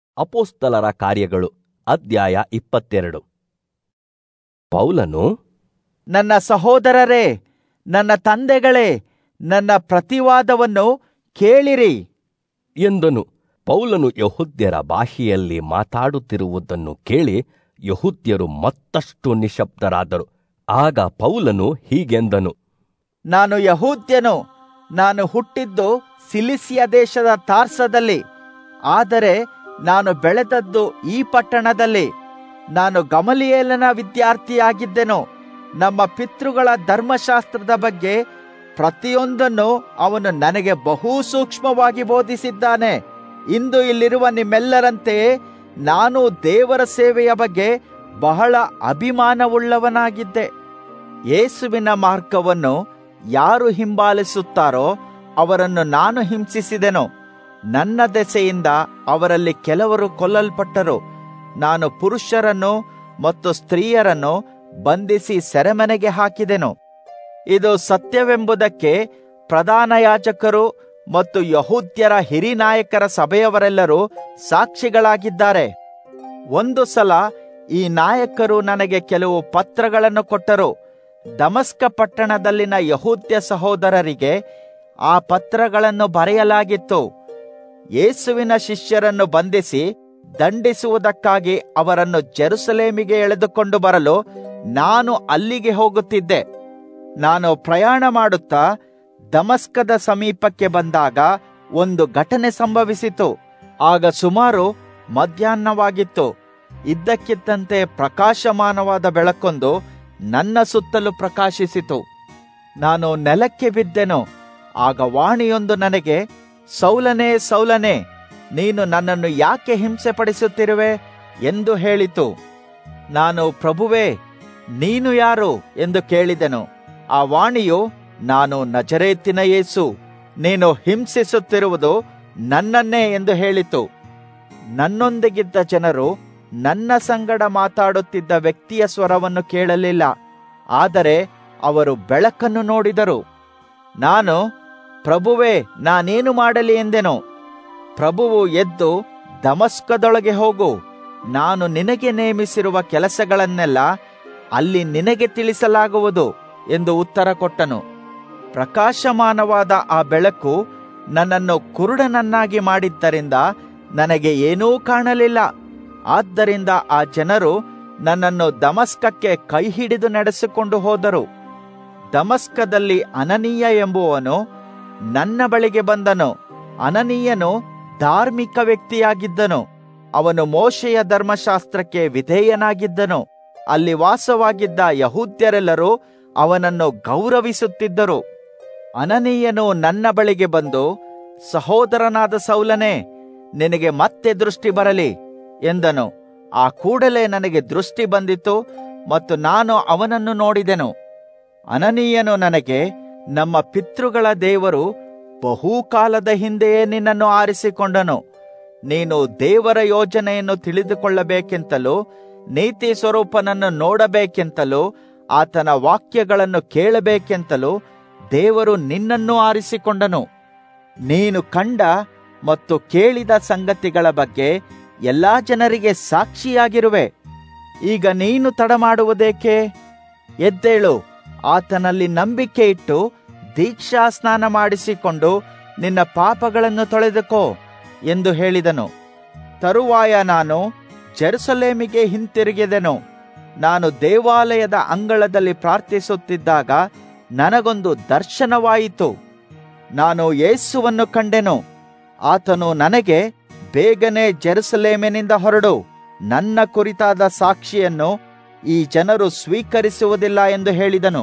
ಅಪೋಸ್ತಲರ ಕಾರ್ಯಗಳು ಅಧ್ಯಾಯ ಇಪ್ಪತ್ತೆರಡು ಪೌಲನು ನನ್ನ ಸಹೋದರರೇ ನನ್ನ ತಂದೆಗಳೇ ನನ್ನ ಪ್ರತಿವಾದವನ್ನು ಕೇಳಿರಿ ಎಂದನು ಪೌಲನು ಯಹುದ್ಯರ ಭಾಷೆಯಲ್ಲಿ ಮಾತಾಡುತ್ತಿರುವುದನ್ನು ಕೇಳಿ ಯಹುದ್ಯರು ಮತ್ತಷ್ಟು ನಿಶಬ್ದರಾದರು ಆಗ ಪೌಲನು ಹೀಗೆಂದನು ನಾನು ಯಹೂದ್ಯನು ನಾನು ಹುಟ್ಟಿದ್ದು ಸಿಲಿಸಿಯ ದೇಶದ ತಾರ್ಸದಲ್ಲಿ ಆದರೆ ನಾನು ಬೆಳೆದದ್ದು ಈ ಪಟ್ಟಣದಲ್ಲಿ ನಾನು ಗಮಲಿಯೇಲನ ವಿದ್ಯಾರ್ಥಿಯಾಗಿದ್ದೆನು ನಮ್ಮ ಪಿತೃಗಳ ಧರ್ಮಶಾಸ್ತ್ರದ ಬಗ್ಗೆ ಪ್ರತಿಯೊಂದನ್ನು ಅವನು ನನಗೆ ಬಹು ಸೂಕ್ಷ್ಮವಾಗಿ ಬೋಧಿಸಿದ್ದಾನೆ ಇಂದು ಇಲ್ಲಿರುವ ನಿಮ್ಮೆಲ್ಲರಂತೆಯೇ ನಾನು ದೇವರ ಸೇವೆಯ ಬಗ್ಗೆ ಬಹಳ ಅಭಿಮಾನವುಳ್ಳವನಾಗಿದ್ದೆ ಯೇಸುವಿನ ಮಾರ್ಗವನ್ನು ಯಾರು ಹಿಂಬಾಲಿಸುತ್ತಾರೋ ಅವರನ್ನು ನಾನು ಹಿಂಸಿಸಿದೆನು ನನ್ನ ದೆಸೆಯಿಂದ ಅವರಲ್ಲಿ ಕೆಲವರು ಕೊಲ್ಲಲ್ಪಟ್ಟರು ನಾನು ಪುರುಷರನ್ನು ಮತ್ತು ಸ್ತ್ರೀಯರನ್ನು ಬಂಧಿಸಿ ಸೆರೆಮನೆಗೆ ಹಾಕಿದೆನು ಇದು ಸತ್ಯವೆಂಬುದಕ್ಕೆ ಪ್ರಧಾನ ಯಾಜಕರು ಮತ್ತು ಯಹೂದ್ಯರ ಹಿರಿನಾಯಕರ ಸಭೆಯವರೆಲ್ಲರೂ ಸಾಕ್ಷಿಗಳಾಗಿದ್ದಾರೆ ಒಂದು ಸಲ ಈ ನಾಯಕರು ನನಗೆ ಕೆಲವು ಪತ್ರಗಳನ್ನು ಕೊಟ್ಟರು ದಮಸ್ಕ ಪಟ್ಟಣದಲ್ಲಿನ ಯಹೂದ್ಯ ಸಹೋದರರಿಗೆ ಆ ಪತ್ರಗಳನ್ನು ಬರೆಯಲಾಗಿತ್ತು ಯೇಸುವಿನ ಶಿಷ್ಯರನ್ನು ಬಂಧಿಸಿ ದಂಡಿಸುವುದಕ್ಕಾಗಿ ಅವರನ್ನು ಜೆರುಸಲೇಮಿಗೆ ಎಳೆದುಕೊಂಡು ಬರಲು ನಾನು ಅಲ್ಲಿಗೆ ಹೋಗುತ್ತಿದ್ದೆ ನಾನು ಪ್ರಯಾಣ ಮಾಡುತ್ತಾ ದಮಸ್ಕದ ಸಮೀಪಕ್ಕೆ ಬಂದಾಗ ಒಂದು ಘಟನೆ ಸಂಭವಿಸಿತು ಆಗ ಸುಮಾರು ಮಧ್ಯಾಹ್ನವಾಗಿತ್ತು ಇದ್ದಕ್ಕಿದ್ದಂತೆ ಪ್ರಕಾಶಮಾನವಾದ ಬೆಳಕೊಂದು ನನ್ನ ಸುತ್ತಲೂ ಪ್ರಕಾಶಿಸಿತು ನಾನು ನೆಲಕ್ಕೆ ಬಿದ್ದೆನು ಆಗ ವಾಣಿಯೊಂದು ನನಗೆ ಸೌಲನೇ ಸೌಲನೇ ನೀನು ನನ್ನನ್ನು ಯಾಕೆ ಹಿಂಸೆ ಪಡಿಸುತ್ತಿರುವೆ ಎಂದು ಹೇಳಿತು ನಾನು ಪ್ರಭುವೇ ನೀನು ಯಾರು ಎಂದು ಕೇಳಿದೆನು ಆ ವಾಣಿಯು ನಾನು ನಜರೇತಿನ ಯೇಸು ನೀನು ಹಿಂಸಿಸುತ್ತಿರುವುದು ನನ್ನನ್ನೇ ಎಂದು ಹೇಳಿತು ನನ್ನೊಂದಿಗಿದ್ದ ಜನರು ನನ್ನ ಸಂಗಡ ಮಾತಾಡುತ್ತಿದ್ದ ವ್ಯಕ್ತಿಯ ಸ್ವರವನ್ನು ಕೇಳಲಿಲ್ಲ ಆದರೆ ಅವರು ಬೆಳಕನ್ನು ನೋಡಿದರು ನಾನು ಪ್ರಭುವೇ ನಾನೇನು ಮಾಡಲಿ ಎಂದೆನು ಪ್ರಭುವು ಎದ್ದು ದಮಸ್ಕದೊಳಗೆ ಹೋಗು ನಾನು ನಿನಗೆ ನೇಮಿಸಿರುವ ಕೆಲಸಗಳನ್ನೆಲ್ಲ ಅಲ್ಲಿ ನಿನಗೆ ತಿಳಿಸಲಾಗುವುದು ಎಂದು ಉತ್ತರ ಕೊಟ್ಟನು ಪ್ರಕಾಶಮಾನವಾದ ಆ ಬೆಳಕು ನನ್ನನ್ನು ಕುರುಡನನ್ನಾಗಿ ಮಾಡಿದ್ದರಿಂದ ನನಗೆ ಏನೂ ಕಾಣಲಿಲ್ಲ ಆದ್ದರಿಂದ ಆ ಜನರು ನನ್ನನ್ನು ದಮಸ್ಕಕ್ಕೆ ಕೈ ಹಿಡಿದು ನಡೆಸಿಕೊಂಡು ಹೋದರು ದಮಸ್ಕದಲ್ಲಿ ಅನನೀಯ ಎಂಬುವನು ನನ್ನ ಬಳಿಗೆ ಬಂದನು ಅನನೀಯನು ಧಾರ್ಮಿಕ ವ್ಯಕ್ತಿಯಾಗಿದ್ದನು ಅವನು ಮೋಶೆಯ ಧರ್ಮಶಾಸ್ತ್ರಕ್ಕೆ ವಿಧೇಯನಾಗಿದ್ದನು ಅಲ್ಲಿ ವಾಸವಾಗಿದ್ದ ಯಹೂದ್ಯರೆಲ್ಲರೂ ಅವನನ್ನು ಗೌರವಿಸುತ್ತಿದ್ದರು ಅನನೀಯನು ನನ್ನ ಬಳಿಗೆ ಬಂದು ಸಹೋದರನಾದ ಸೌಲನೇ ನಿನಗೆ ಮತ್ತೆ ದೃಷ್ಟಿ ಬರಲಿ ಎಂದನು ಆ ಕೂಡಲೇ ನನಗೆ ದೃಷ್ಟಿ ಬಂದಿತು ಮತ್ತು ನಾನು ಅವನನ್ನು ನೋಡಿದೆನು ಅನನೀಯನು ನನಗೆ ನಮ್ಮ ಪಿತೃಗಳ ದೇವರು ಬಹುಕಾಲದ ಹಿಂದೆಯೇ ನಿನ್ನನ್ನು ಆರಿಸಿಕೊಂಡನು ನೀನು ದೇವರ ಯೋಜನೆಯನ್ನು ತಿಳಿದುಕೊಳ್ಳಬೇಕೆಂತಲೂ ನೀತಿ ಸ್ವರೂಪನನ್ನು ನೋಡಬೇಕೆಂತಲೂ ಆತನ ವಾಕ್ಯಗಳನ್ನು ಕೇಳಬೇಕೆಂತಲೂ ದೇವರು ನಿನ್ನನ್ನು ಆರಿಸಿಕೊಂಡನು ನೀನು ಕಂಡ ಮತ್ತು ಕೇಳಿದ ಸಂಗತಿಗಳ ಬಗ್ಗೆ ಎಲ್ಲಾ ಜನರಿಗೆ ಸಾಕ್ಷಿಯಾಗಿರುವೆ ಈಗ ನೀನು ತಡ ಮಾಡುವುದೇಕೆ ಎದ್ದೇಳು ಆತನಲ್ಲಿ ನಂಬಿಕೆ ಇಟ್ಟು ದೀಕ್ಷಾ ಸ್ನಾನ ಮಾಡಿಸಿಕೊಂಡು ನಿನ್ನ ಪಾಪಗಳನ್ನು ತೊಳೆದುಕೋ ಎಂದು ಹೇಳಿದನು ತರುವಾಯ ನಾನು ಜೆರುಸಲೇಮಿಗೆ ಹಿಂತಿರುಗಿದೆನು ನಾನು ದೇವಾಲಯದ ಅಂಗಳದಲ್ಲಿ ಪ್ರಾರ್ಥಿಸುತ್ತಿದ್ದಾಗ ನನಗೊಂದು ದರ್ಶನವಾಯಿತು ನಾನು ಯೇಸುವನ್ನು ಕಂಡೆನು ಆತನು ನನಗೆ ಬೇಗನೆ ಜೆರುಸಲೇಮಿನಿಂದ ಹೊರಡು ನನ್ನ ಕುರಿತಾದ ಸಾಕ್ಷಿಯನ್ನು ಈ ಜನರು ಸ್ವೀಕರಿಸುವುದಿಲ್ಲ ಎಂದು ಹೇಳಿದನು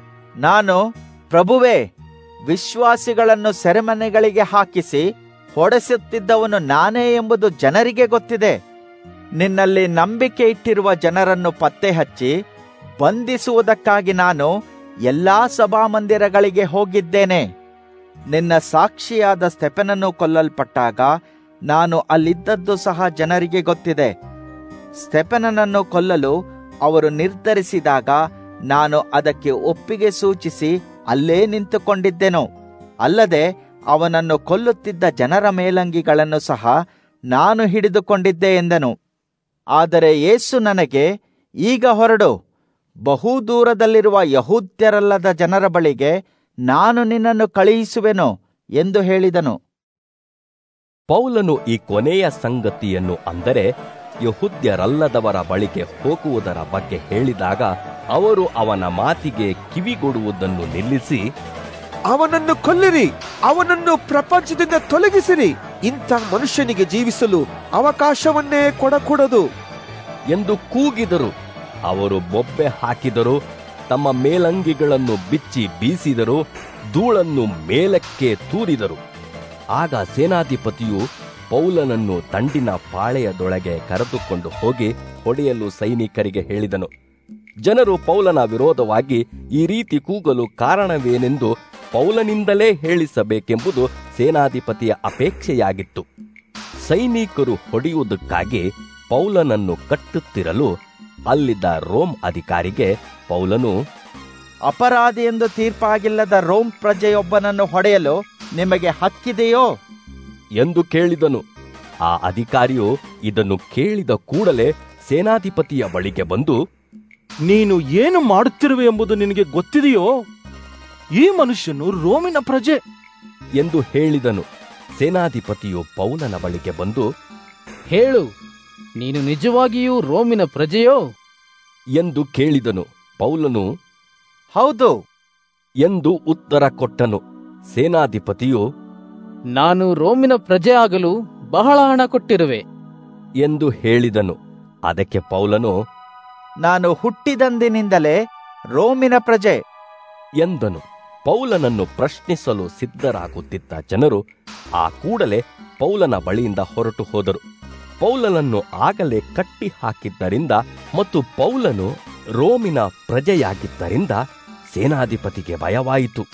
ನಾನು ಪ್ರಭುವೇ ವಿಶ್ವಾಸಿಗಳನ್ನು ಸೆರೆಮನೆಗಳಿಗೆ ಹಾಕಿಸಿ ಹೊಡೆಸುತ್ತಿದ್ದವನು ನಾನೇ ಎಂಬುದು ಜನರಿಗೆ ಗೊತ್ತಿದೆ ನಿನ್ನಲ್ಲಿ ನಂಬಿಕೆ ಇಟ್ಟಿರುವ ಜನರನ್ನು ಪತ್ತೆ ಹಚ್ಚಿ ಬಂಧಿಸುವುದಕ್ಕಾಗಿ ನಾನು ಎಲ್ಲಾ ಸಭಾಮಂದಿರಗಳಿಗೆ ಹೋಗಿದ್ದೇನೆ ನಿನ್ನ ಸಾಕ್ಷಿಯಾದ ಸ್ಟೆಫನನ್ನು ಕೊಲ್ಲಲ್ಪಟ್ಟಾಗ ನಾನು ಅಲ್ಲಿದ್ದದ್ದು ಸಹ ಜನರಿಗೆ ಗೊತ್ತಿದೆ ಸ್ಟೆಫನನನ್ನು ಕೊಲ್ಲಲು ಅವರು ನಿರ್ಧರಿಸಿದಾಗ ನಾನು ಅದಕ್ಕೆ ಒಪ್ಪಿಗೆ ಸೂಚಿಸಿ ಅಲ್ಲೇ ನಿಂತುಕೊಂಡಿದ್ದೆನು ಅಲ್ಲದೆ ಅವನನ್ನು ಕೊಲ್ಲುತ್ತಿದ್ದ ಜನರ ಮೇಲಂಗಿಗಳನ್ನು ಸಹ ನಾನು ಹಿಡಿದುಕೊಂಡಿದ್ದೆ ಎಂದನು ಆದರೆ ಯೇಸು ನನಗೆ ಈಗ ಹೊರಡು ಬಹು ದೂರದಲ್ಲಿರುವ ಯಹೂದ್ಯರಲ್ಲದ ಜನರ ಬಳಿಗೆ ನಾನು ನಿನ್ನನ್ನು ಕಳುಹಿಸುವೆನು ಎಂದು ಹೇಳಿದನು ಪೌಲನು ಈ ಕೊನೆಯ ಸಂಗತಿಯನ್ನು ಅಂದರೆ ಯಹುದ್ಯರಲ್ಲದವರ ಬಳಿಗೆ ಹೋಗುವುದರ ಬಗ್ಗೆ ಹೇಳಿದಾಗ ಅವರು ಅವನ ಮಾತಿಗೆ ಕಿವಿಗೊಡುವುದನ್ನು ನಿಲ್ಲಿಸಿ ಅವನನ್ನು ಕೊಲ್ಲಿರಿ ಅವನನ್ನು ಪ್ರಪಂಚದಿಂದ ತೊಲಗಿಸಿರಿ ಇಂಥ ಮನುಷ್ಯನಿಗೆ ಜೀವಿಸಲು ಅವಕಾಶವನ್ನೇ ಕೊಡಕೂಡದು ಎಂದು ಕೂಗಿದರು ಅವರು ಬೊಬ್ಬೆ ಹಾಕಿದರು ತಮ್ಮ ಮೇಲಂಗಿಗಳನ್ನು ಬಿಚ್ಚಿ ಬೀಸಿದರು ಧೂಳನ್ನು ಮೇಲಕ್ಕೆ ತೂರಿದರು ಆಗ ಸೇನಾಧಿಪತಿಯು ಪೌಲನನ್ನು ದಂಡಿನ ಪಾಳೆಯದೊಳಗೆ ಕರೆದುಕೊಂಡು ಹೋಗಿ ಹೊಡೆಯಲು ಸೈನಿಕರಿಗೆ ಹೇಳಿದನು ಜನರು ಪೌಲನ ವಿರೋಧವಾಗಿ ಈ ರೀತಿ ಕೂಗಲು ಕಾರಣವೇನೆಂದು ಪೌಲನಿಂದಲೇ ಹೇಳಿಸಬೇಕೆಂಬುದು ಸೇನಾಧಿಪತಿಯ ಅಪೇಕ್ಷೆಯಾಗಿತ್ತು ಸೈನಿಕರು ಹೊಡೆಯುವುದಕ್ಕಾಗಿ ಪೌಲನನ್ನು ಕಟ್ಟುತ್ತಿರಲು ಅಲ್ಲಿದ್ದ ರೋಮ್ ಅಧಿಕಾರಿಗೆ ಪೌಲನು ಅಪರಾಧಿ ಎಂದು ತೀರ್ಪಾಗಿಲ್ಲದ ರೋಮ್ ಪ್ರಜೆಯೊಬ್ಬನನ್ನು ಹೊಡೆಯಲು ನಿಮಗೆ ಹಕ್ಕಿದೆಯೋ ಎಂದು ಕೇಳಿದನು ಆ ಅಧಿಕಾರಿಯು ಇದನ್ನು ಕೇಳಿದ ಕೂಡಲೇ ಸೇನಾಧಿಪತಿಯ ಬಳಿಗೆ ಬಂದು ನೀನು ಏನು ಮಾಡುತ್ತಿರುವೆ ಎಂಬುದು ನಿನಗೆ ಗೊತ್ತಿದೆಯೋ ಈ ಮನುಷ್ಯನು ರೋಮಿನ ಪ್ರಜೆ ಎಂದು ಹೇಳಿದನು ಸೇನಾಧಿಪತಿಯು ಪೌಲನ ಬಳಿಗೆ ಬಂದು ಹೇಳು ನೀನು ನಿಜವಾಗಿಯೂ ರೋಮಿನ ಪ್ರಜೆಯೋ ಎಂದು ಕೇಳಿದನು ಪೌಲನು ಹೌದು ಎಂದು ಉತ್ತರ ಕೊಟ್ಟನು ಸೇನಾಧಿಪತಿಯು ನಾನು ರೋಮಿನ ಪ್ರಜೆ ಆಗಲು ಬಹಳ ಹಣ ಕೊಟ್ಟಿರುವೆ ಎಂದು ಹೇಳಿದನು ಅದಕ್ಕೆ ಪೌಲನು ನಾನು ಹುಟ್ಟಿದಂದಿನಿಂದಲೇ ರೋಮಿನ ಪ್ರಜೆ ಎಂದನು ಪೌಲನನ್ನು ಪ್ರಶ್ನಿಸಲು ಸಿದ್ಧರಾಗುತ್ತಿದ್ದ ಜನರು ಆ ಕೂಡಲೇ ಪೌಲನ ಬಳಿಯಿಂದ ಹೊರಟು ಹೋದರು ಪೌಲನನ್ನು ಆಗಲೇ ಕಟ್ಟಿ ಹಾಕಿದ್ದರಿಂದ ಮತ್ತು ಪೌಲನು ರೋಮಿನ ಪ್ರಜೆಯಾಗಿದ್ದರಿಂದ ಸೇನಾಧಿಪತಿಗೆ ಭಯವಾಯಿತು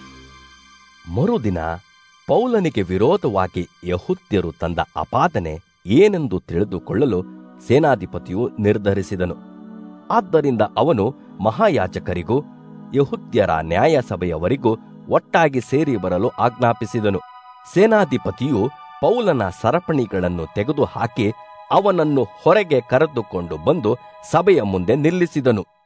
ಮರುದಿನ ಪೌಲನಿಗೆ ವಿರೋಧವಾಗಿ ಯಹುದ್ಯರು ತಂದ ಅಪಾದನೆ ಏನೆಂದು ತಿಳಿದುಕೊಳ್ಳಲು ಸೇನಾಧಿಪತಿಯು ನಿರ್ಧರಿಸಿದನು ಆದ್ದರಿಂದ ಅವನು ಮಹಾಯಾಜಕರಿಗೂ ಯಹುದ್ಯರ ನ್ಯಾಯಸಭೆಯವರಿಗೂ ಒಟ್ಟಾಗಿ ಸೇರಿ ಬರಲು ಆಜ್ಞಾಪಿಸಿದನು ಸೇನಾಧಿಪತಿಯು ಪೌಲನ ಸರಪಣಿಗಳನ್ನು ತೆಗೆದುಹಾಕಿ ಅವನನ್ನು ಹೊರಗೆ ಕರೆದುಕೊಂಡು ಬಂದು ಸಭೆಯ ಮುಂದೆ ನಿಲ್ಲಿಸಿದನು